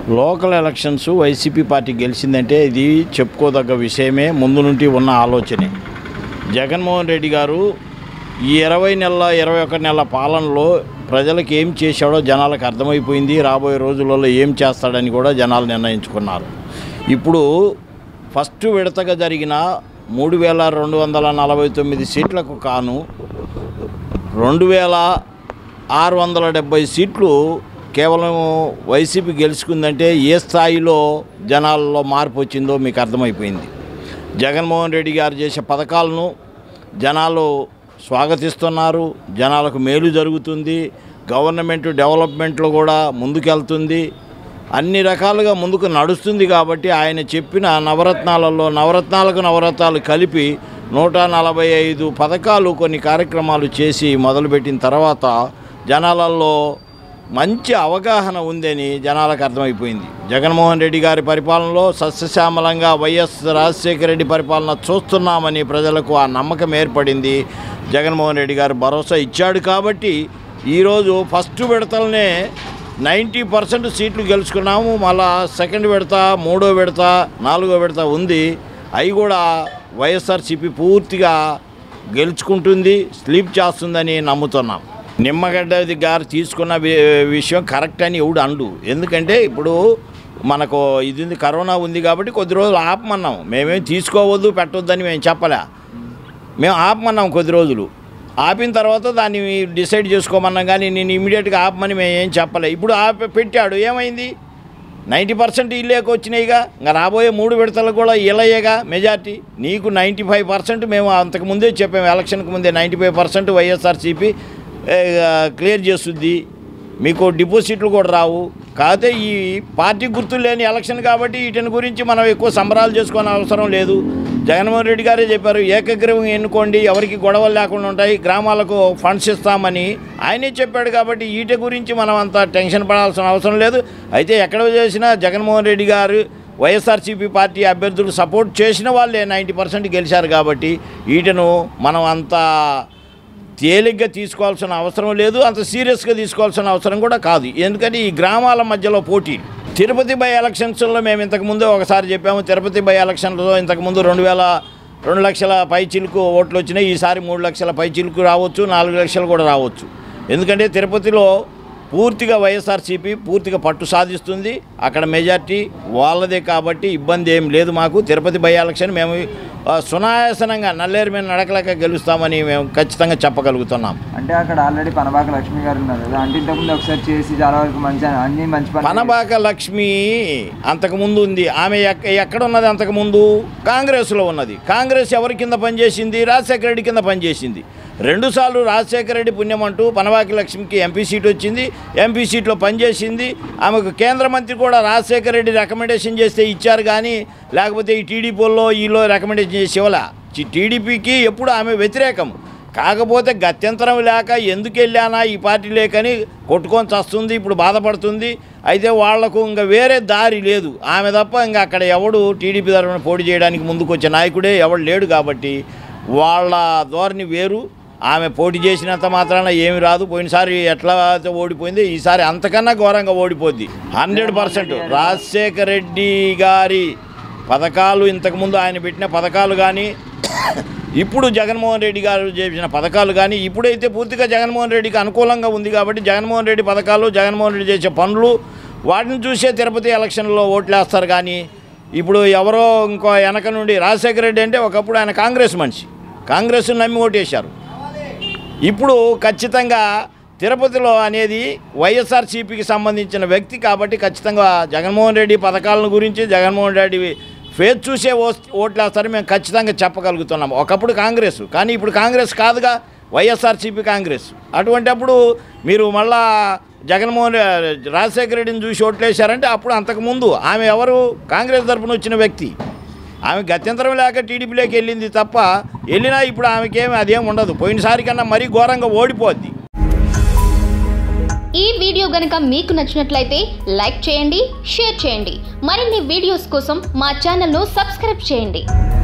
local elections YCP party గెలిచిందంటే ఇది చెప్పుకోదగ్గ విషయమే ముందు నుండి ఉన్న ఆలోచనే జగన్మోహన్ రెడ్డి గారు ఈ ఇరవై నెలల ఇరవై ఒక నెలల పాలనలో ప్రజలకు ఏం చేశాడో జనాలకు అర్థమైపోయింది రాబోయే రోజులలో ఏం చేస్తాడని కూడా జనాలు నిర్ణయించుకున్నారు ఇప్పుడు ఫస్ట్ విడతగా జరిగిన మూడు వేల రెండు వందల నలభై తొమ్మిది సీట్లకు కాను రెండు వేల ఆరు వందల డెబ్బై సీట్లు కేవలం వైసీపీ గెలుచుకుందంటే ఏ స్థాయిలో జనాల్లో మార్పు వచ్చిందో మీకు అర్థమైపోయింది జగన్మోహన్ రెడ్డి గారు చేసే పథకాలను జనాలు స్వాగతిస్తున్నారు జనాలకు మేలు జరుగుతుంది గవర్నమెంట్ డెవలప్మెంట్లో కూడా ముందుకెళ్తుంది అన్ని రకాలుగా ముందుకు నడుస్తుంది కాబట్టి ఆయన చెప్పిన నవరత్నాలలో నవరత్నాలకు నవరత్నాలు కలిపి నూట నలభై ఐదు పథకాలు కొన్ని కార్యక్రమాలు చేసి మొదలుపెట్టిన తర్వాత జనాలలో మంచి అవగాహన ఉందని జనాలకు అర్థమైపోయింది జగన్మోహన్ రెడ్డి గారి పరిపాలనలో సస్యశ్యామలంగా వైఎస్ రాజశేఖర రెడ్డి పరిపాలన చూస్తున్నామని ప్రజలకు ఆ నమ్మకం ఏర్పడింది జగన్మోహన్ రెడ్డి గారు భరోసా ఇచ్చాడు కాబట్టి ఈరోజు ఫస్ట్ విడతలనే నైంటీ పర్సెంట్ సీట్లు గెలుచుకున్నాము మళ్ళా సెకండ్ విడత మూడో విడత నాలుగో విడత ఉంది అవి కూడా వైఎస్ఆర్సీపీ పూర్తిగా గెలుచుకుంటుంది స్లీప్ చేస్తుందని నమ్ముతున్నాం నిమ్మగడ్డ గారు తీసుకున్న వి- విషయం కరెక్ట్ అని ఎవడు అండు ఎందుకంటే ఇప్పుడు మనకు ఇది ఉంది, కరోనా ఉంది కాబట్టి కొద్ది రోజులు ఆపమన్నాం మేమేం తీసుకోవద్దు పెట్టొద్దని మేము చెప్పలే మేము ఆపమన్నాం కొద్ది రోజులు ఆపిన తర్వాత దాన్ని డిసైడ్ చేసుకోమన్నాం కానీ నేను ఇమీడియట్గా ఆపమని మేము ఏం చెప్పలే ఇప్పుడు ఆపి పెట్టాడు ఏమైంది నైంటీ పర్సెంట్ ఇల్లేక వచ్చినాయిగా ఇంకా రాబోయే మూడు విడతలు కూడా ఇళ్ళయ్యేగా మెజార్టీ నీకు నైంటీ ఫైవ్ పర్సెంట్ మేము అంతకు ముందే చెప్పాము ఎలక్షన్కి ముందే ninety five percent YSRCP clear చేస్తుంది మీకు డిపాజిట్లు కూడా రావు కాకపోతే ఈ పార్టీ గుర్తులు లేని ఎలక్షన్ కాబట్టి వీటిని గురించి మనం ఎక్కువ సంబరాలు చేసుకోని అవసరం లేదు జగన్మోహన్ రెడ్డి గారే చెప్పారు ఏకగ్రీవం ఎన్నుకోండి ఎవరికి గొడవలు లేకుండా ఉంటాయి గ్రామాలకు ఫండ్స్ ఇస్తామని ఆయనే చెప్పాడు కాబట్టి వీటి గురించి మనం అంత టెన్షన్ పడాల్సిన అవసరం లేదు అయితే ఎక్కడ చేసినా జగన్మోహన్ రెడ్డి గారు వైఎస్ఆర్సీపీ పార్టీ అభ్యర్థులు సపోర్ట్ చేసిన వాళ్ళే నైంటీ పర్సెంట్ గెలిచారు కాబట్టి వీటిను మనం అంత తేలిగ్గా తీసుకోవాల్సిన అవసరం లేదు అంత సీరియస్గా తీసుకోవాల్సిన అవసరం కూడా కాదు ఎందుకంటే ఈ గ్రామాల మధ్యలో పోటీ తిరుపతి బై ఎలక్షన్స్లో మేము ఇంతకుముందు ఒకసారి చెప్పాము తిరుపతి బై ఎలక్షన్లో ఇంతకుముందు రెండు వేల రెండు లక్షల పై చిలుకు ఓట్లు వచ్చినాయి ఈసారి మూడు లక్షల పై చిలుకు రావచ్చు నాలుగు లక్షలు కూడా రావచ్చు ఎందుకంటే తిరుపతిలో పూర్తిగా వైఎస్ఆర్సీపీ పూర్తిగా పట్టు సాధిస్తుంది అక్కడ మెజార్టీ వాళ్ళదే కాబట్టి ఇబ్బంది ఏం లేదు మాకు తిరుపతి బై ఎలక్షన్ మేము ఆ, సునాయాసనంగా నల్లేరు మీద నడకలేక గెలుస్తామని మేము ఖచ్చితంగా చెప్పగలుగుతున్నాం అంటే అక్కడ ఆల్రెడీ పనబాక లక్ష్మి గారు ఉన్నారు కదా అంటే ఇంతకుముందు ఒకసారి చేసి చాలా వరకు మంచి అన్ని మంచి పని పనబాక లక్ష్మి అంతకుముందు ఉంది ఆమె ఎక్క- ఎక్కడ ఉన్నది అంతకుముందు కాంగ్రెస్లో ఉన్నది కాంగ్రెస్ ఎవరి కింద పనిచేసింది రాజశేఖర రెడ్డి కింద పనిచేసింది రెండుసార్లు రాజశేఖర రెడ్డి పుణ్యం అంటూ పనబాకి లక్ష్మికి ఎంపీ సీట్ వచ్చింది ఎంపీ సీట్లో పనిచేసింది ఆమెకు కేంద్ర మంత్రి కూడా రాజశేఖర రెడ్డి రికమెండేషన్ చేస్తే ఇచ్చారు కానీ లేకపోతే ఈ టీడీపీలో ఈలో రికమెండేషన్ చేసి ఇవ్వలే టీడీపీకి ఎప్పుడు ఆమె వ్యతిరేకం కాకపోతే గత్యంతరం లేక ఎందుకు వెళ్ళానా ఈ పార్టీ లేకని కొట్టుకొని చస్తుంది ఇప్పుడు బాధపడుతుంది అయితే వాళ్లకు ఇంకా వేరే దారి లేదు ఆమె తప్ప ఇంకా అక్కడ ఎవడు టీడీపీ తరఫున పోటీ చేయడానికి ముందుకు వచ్చే నాయకుడే ఎవడు లేడు కాబట్టి వాళ్ళ ధోరణి వేరు ఆమె పోటీ చేసినంత మాత్రాన ఏమి రాదు పోయినసారి ఎట్లా అయితే ఓడిపోయింది ఈసారి అంతకన్నా ఘోరంగా ఓడిపోద్ది హండ్రెడ్ పర్సెంట్ రాజశేఖర రెడ్డి గారి పథకాలు ఇంతకుముందు ఆయన పెట్టిన పథకాలు కానీ ఇప్పుడు జగన్మోహన్ రెడ్డి గారు చేసిన పథకాలు కానీ ఇప్పుడైతే పూర్తిగా జగన్మోహన్ రెడ్డికి అనుకూలంగా ఉంది కాబట్టి జగన్మోహన్ రెడ్డి పథకాలు జగన్మోహన్ రెడ్డి చేసే పనులు వాటిని చూసే తిరుపతి ఎలక్షన్లో ఓట్లేస్తారు కానీ ఇప్పుడు ఎవరో ఇంకో వెనక నుండి రాజశేఖర రెడ్డి అంటే ఒకప్పుడు ఆయన కాంగ్రెస్ మనిషి కాంగ్రెస్ నమ్మి ఓటేశారు ఇప్పుడు ఖచ్చితంగా తిరుపతిలో అనేది వైఎస్ఆర్సీపీకి సంబంధించిన వ్యక్తి కాబట్టి ఖచ్చితంగా జగన్మోహన్ రెడ్డి పథకాలను గురించి జగన్మోహన్ రెడ్డి ఫేస్ చూసే ఓ- ఓట్లేస్తారని మేము ఖచ్చితంగా చెప్పగలుగుతున్నాం ఒకప్పుడు కాంగ్రెస్ కానీ ఇప్పుడు కాంగ్రెస్ కాదుగా వైఎస్ఆర్సీపీ కాంగ్రెస్ అటువంటప్పుడు మీరు మళ్ళా జగన్మోహన్ రె- రాజశేఖర రెడ్డిని చూసి ఓట్లేశారంటే అప్పుడు అంతకుముందు ఆమె ఎవరు కాంగ్రెస్ తరఫున వచ్చిన వ్యక్తి ఆమె గత్యంతరం లేక టీడీపీలోకి వెళ్ళింది తప్ప వెళ్ళినా ఇప్పుడు ఆమెకేమి అదేం ఉండదు పోయినసారి కన్నా మరీ ఘోరంగా ఓడిపోద్ది ఈ వీడియో గనుక మీకు నచ్చినట్లయితే లైక్ చేయండి షేర్ చేయండి మరిన్ని వీడియోస్ కోసం మా ఛానల్ను సబ్స్క్రైబ్ చేయండి